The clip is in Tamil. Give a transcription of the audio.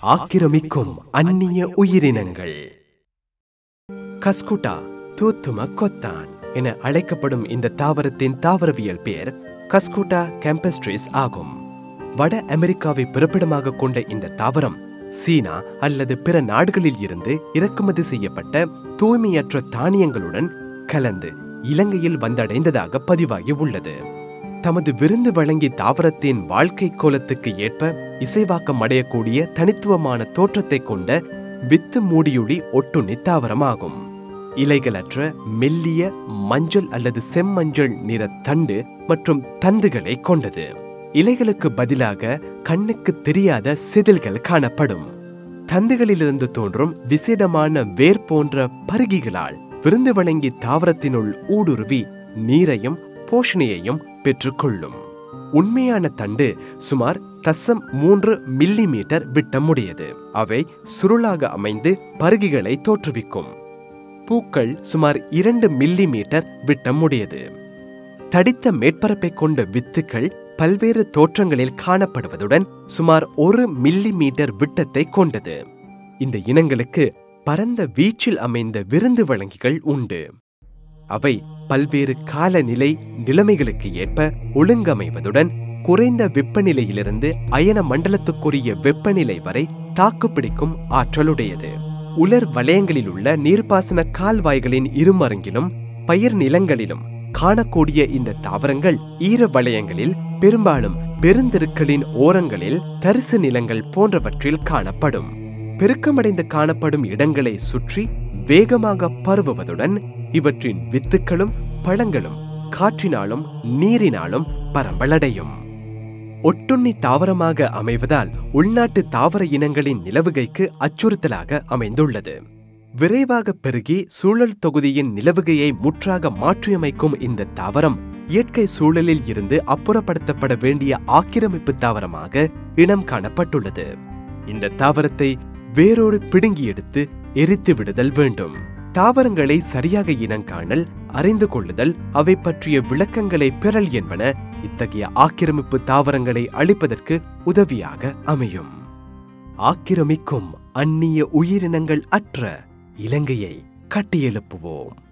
ஆக்கிரமிக்கும் அந்நிய உயிரினங்கள் கஸ்குட்டா தூத்தும கொத்தான் என அழைக்கப்படும் இந்த தாவரத்தின் தாவரவியல் பெயர் கஸ்குட்டா கேம்பஸ்ட்ரிஸ் ஆகும் வட அமெரிக்காவை பிறப்பிடமாக கொண்ட இந்த தாவரம் சீனா அல்லது பிற நாடுகளில் இருந்து இறக்குமதி செய்யப்பட்ட தூய்மையற்ற தானியங்களுடன் கலந்து இலங்கையில் வந்தடைந்ததாக பதிவாகி உள்ளது தமது விருந்து வழங்கி தாவரத்தின் வாழ்க்கை கோலத்துக்கு ஏற்ப இசைவாக்கம் அடையக்கூடிய தனித்துவமான தோற்றத்தை கொண்ட வித்து மூடியுளி ஒட்டுண்ணி தாவரமாகும் இலைகளற்ற மெல்லிய மஞ்சள் அல்லது செம்மஞ்சள் நிற தண்டு மற்றும் தந்துகளை கொண்டது இலைகளுக்கு பதிலாக கண்ணுக்கு தெரியாத செதில்கள் காணப்படும் தந்துகளிலிருந்து தோன்றும் விசேடமான வேர் போன்ற பருகிகளால் விருந்து வழங்கி தாவரத்தினுள் ஊடுருவி நீரையும் போஷணையையும் பெற்றுக்கொள்ளும் உண்மையான தண்டு சுமார் தசம் மூன்று மில்லி மீட்டர் விட்டமுடையது அவை சுருளாக அமைந்து பருகிகளை தோற்றுவிக்கும் பூக்கள் சுமார் இரண்டு மில்லி மீட்டர் விட்டமுடையது தடித்த மேற்பரப்பை கொண்ட வித்துக்கள் பல்வேறு தோற்றங்களில் காணப்படுவதுடன் சுமார் ஒரு மில்லி மீட்டர் விட்டத்தை கொண்டது இந்த இனங்களுக்கு பரந்த வீச்சில் அமைந்த விருந்து வழங்கிகள் உண்டு அவை பல்வேறு காலநிலை நிலைமைகளுக்கு ஏற்ப ஒழுங்கமைவதுடன் குறைந்த வெப்பநிலையிலிருந்து அயன மண்டலத்துக்குரிய வெப்பநிலை வரை தாக்குப்பிடிக்கும் ஆற்றலுடையது உலர் வலயங்களில் உள்ள நீர்ப்பாசன கால்வாய்களின் இருமருங்கிலும் பயிர் நிலங்களிலும் காணக்கூடிய இந்த தாவரங்கள் ஈர வலயங்களில் பெரும்பாலும் பெருந்தெருக்களின் ஓரங்களில் தரிசு நிலங்கள் போன்றவற்றில் காணப்படும் பெருக்கமடைந்து காணப்படும் இடங்களை சுற்றி வேகமாக பரவுவதுடன் இவற்றின் வித்துக்களும் பழங்களும் காற்றினாலும் நீரினாலும் பரம்பலடையும் ஒட்டுண்ணி தாவரமாக அமைவதால் உள்நாட்டு தாவர இனங்களின் நிலவுகைக்கு அச்சுறுத்தலாக அமைந்துள்ளது விரைவாக பெருகி சூழல் தொகுதியின் நிலவுகையை முற்றாக மாற்றியமைக்கும் இந்த தாவரம் இயற்கை சூழலில் இருந்து அப்புறப்படுத்தப்பட வேண்டிய ஆக்கிரமிப்பு தாவரமாக இனம் காணப்பட்டுள்ளது இந்த தாவரத்தை வேரோடு பிடுங்கி எடுத்து எரித்து விடுதல் வேண்டும் தாவரங்களை சரியாக இனங்காணல் அறிந்து கொள்ளுதல் அவை பற்றிய விளக்கங்களை பெறல் என்பன இத்தகைய ஆக்கிரமிப்பு தாவரங்களை அழிப்பதற்கு உதவியாக அமையும் ஆக்கிரமிக்கும் அந்நிய உயிரினங்கள் அற்ற இலங்கையை கட்டியெழுப்புவோம்